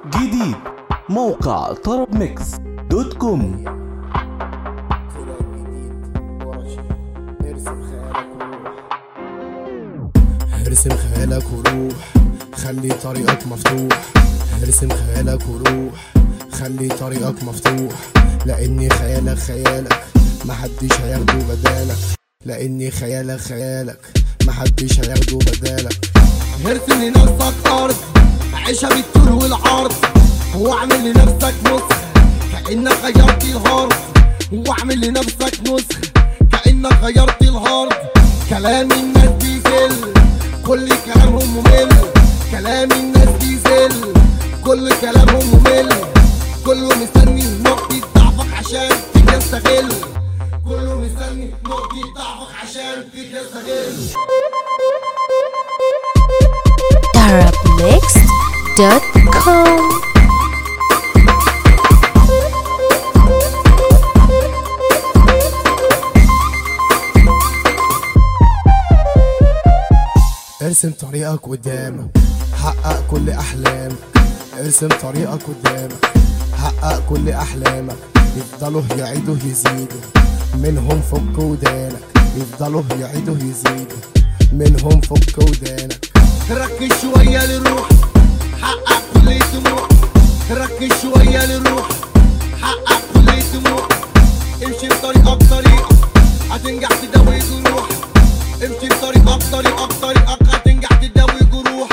جديد موقع طرب ميكس دوت كوم طلع جديد ورا شيء ارسم خيالك وروح ارسم خيالك وروح خلي طريقك مفتوح ارسم خيالك وروح خلي طريقك مفتوح لاني خيالك خيالك محدش هياخده بدالك لاني خيالك خيالك محدش هياخده بدالك ارسم لنفسك ارض عيشها بالطول والعرض واعمل لنفسك نسخ كانك غيرت الهارد واعمل لنفسك نسخ كانك غيرت الهارد كلام الناس بيزل كل كلامهم ممل كلام الناس بيزل كل كلامهم ممل كله مستني نقطة ضعفك عشان تيجي تستغل كله مستني نقطة ضعفك عشان تيجي تستغل arabmixed.com ارسم طريقك قدامك حقق كل احلامك ارسم طريقك قدامك حقق كل احلامك يفضلوا يعيدوا يزيدوا منهم فك ودانك يفضلوا يعيدوا يزيدوا منهم فك ودانك ركز شوية لروح حقق كل طموح ركز شوية لروح حقق كل طموح امشي بطريقة بطريقة هتنجح تداوي جروح امشي بطريقة بطريقة بطريقة هتنجح تداوي جروح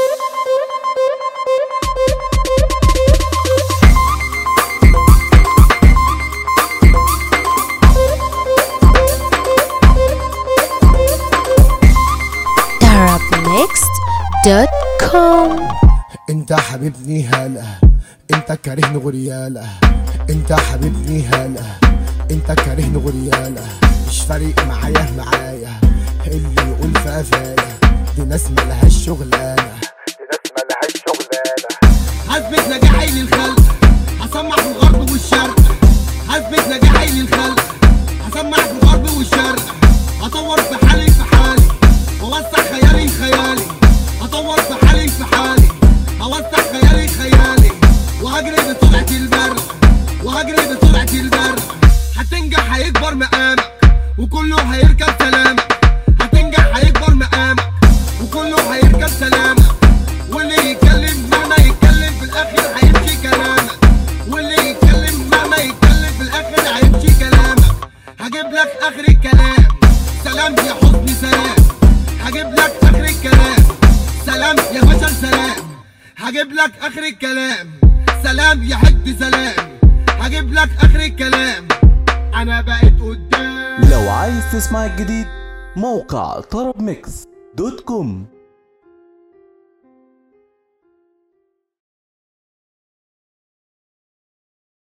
arabmixed.com انت حبيبني هلا انت كارهني غريالة انت حبيبني هلا انت كارهني غريالة مش فارق معايا معايا اللي يقول في قفايا دي ناس ملهاش شغلانة دي ناس ملهاش شغلانة حسبة نجاحي للخلق هسمع في الغرب والشرق حسبة نجاحي للخلق هسمع في الغرب والشرق هطور في حالي في حالي ووسع خيالي خيالي هطور في حالي في حالي هوسع خيالي خيالي وهجري بسرعة البرق وهجري بسرعة البرق هتنجح هيكبر مقامك وكله هيركب سلامك هتنجح هيكبر مقامك وكله هيركب سلامك واللي يتكلم مهما يتكلم في الاخر هيمشي كلامك واللي يتكلم مهما يتكلم في الاخر هيمشي كلامك هجيب لك اخر الكلام سلام يا حسني سلام هجيب لك اخر الكلام سلام يا بشر سلام هجيب لك اخر الكلام سلام يا حد سلام هجيب لك اخر الكلام انا بقيت قدام لو عايز تسمع الجديد موقع طرب ميكس دوت كوم